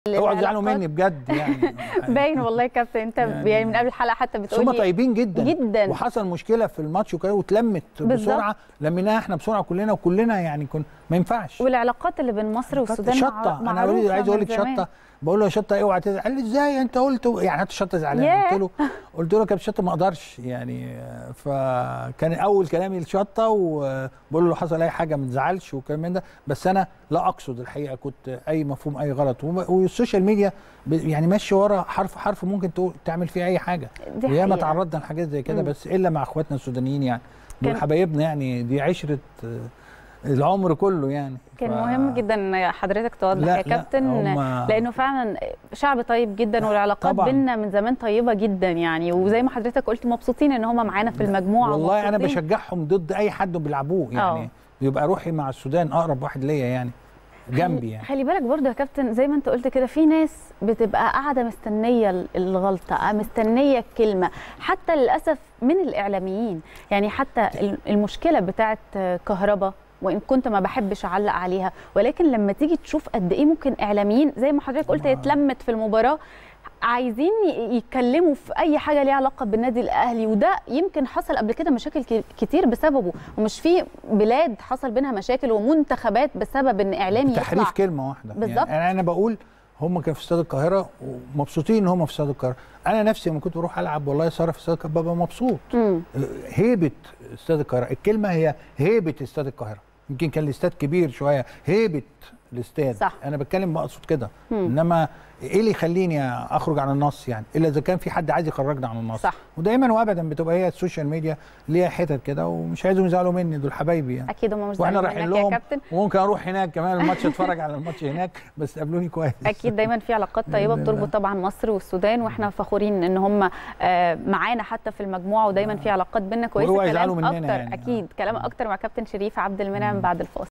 اوعوا تزعلوا العلاقات- مني بجد يعني باين والله يا كابتن انت يعني- يعني من قبل الحلقه حتى بس بتقولي هم طيبين جدا جدا. وحصل مشكله في الماتش وكده واتلمت بالظبط. بسرعه لميناها احنا بسرعه كلنا وكلنا يعني كن ما ينفعش والعلاقات اللي بين مصر والسودان مع- شطه انا معروفة عايز اقول من لك زمان. شطه بقول له يا شطه اوعى تزعل قال لي ازاي انت قلت يعني حتى شطه زعلان ياه. قلت له قلت له يا كابتن شطه ما اقدرش يعني آه، فكان اول كلامي لشطه وبقول له لو حصل اي حاجه ما تزعلش وكلام من ده بس انا لا اقصد الحقيقه كنت اي مفهوم اي غلط وم- والسوشيال ميديا ب- يعني ماشي ورا حرف حرف ممكن تقول تعمل فيه اي حاجه دي وياما حقيقة. تعرضنا لحاجات زي كده مم. بس الا مع اخواتنا السودانيين يعني دول كان- حبايبنا يعني دي عشره آه، العمر كله يعني كان ف- مهم جدا ان حضرتك توضح لا، يا لا، كابتن هم- لانه فعلا شعب طيب جدا والعلاقات طبعاً. بينا من زمان طيبه جدا يعني وزي ما حضرتك قلت مبسوطين ان هم معانا في المجموعه والله انا ومبسوطين. بشجعهم ضد اي حد بيلعبوه يعني آه. يبقى روحي مع السودان اقرب واحد ليا يعني جنبي يعني خلي بالك برضو يا كابتن زي ما انت قلت كده في ناس بتبقى قاعده مستنيه ال- الغلطه مستنيه الكلمه حتى للاسف من الاعلاميين يعني حتى ال- المشكله بتاعت كهرباء وان كنت ما بحبش اعلق عليها ولكن لما تيجي تشوف قد ايه ممكن اعلاميين زي ما حضرتك قلت طبعاً. اتلمت في المباراه عايزين ي- يتكلموا في اي حاجه ليها علاقه بالنادي الاهلي وده يمكن حصل قبل كده مشاكل ك- كتير بسببه ومش في بلاد حصل بينها مشاكل ومنتخبات بسبب ان اعلامي تحريف يطلع كلمه واحده بالظبط. يعني انا بقول هم كانوا في استاد القاهره ومبسوطين ان هم في استاد القاهره انا نفسي لما كنت بروح العب والله صار في استاد القاهره ببقى مبسوط مم. هيبه استاد القاهره الكلمه هي هيبه استاد القاهره يمكن كان الاستاد كبير شويه هيبه الاستاد صح. انا بتكلم بقصد كده مم. انما ايه اللي يخليني اخرج عن النص يعني الا اذا كان في حد عايز يخرجنا عن النص صح. ودايما وابدا بتبقى هي السوشيال ميديا ليها حتت كده ومش عايزهم يزعلوا مني دول حبايبي يعني اكيد هم مش واحنا زعلانين رايحين منك يا لهم كابتن وممكن اروح هناك كمان الماتش اتفرج على الماتش هناك بس قابلوني كويس اكيد دايما في علاقات طيبه بإذن الله. بتربط طبعا مصر والسودان واحنا فخورين ان هم آه، معانا حتى في المجموعه ودايما في علاقات بينا كويسه وهو يزعلوا كلام مننا اكتر يعني. اكيد كلام اكتر مع كابتن شريف عبد المنعم بعد الفاصل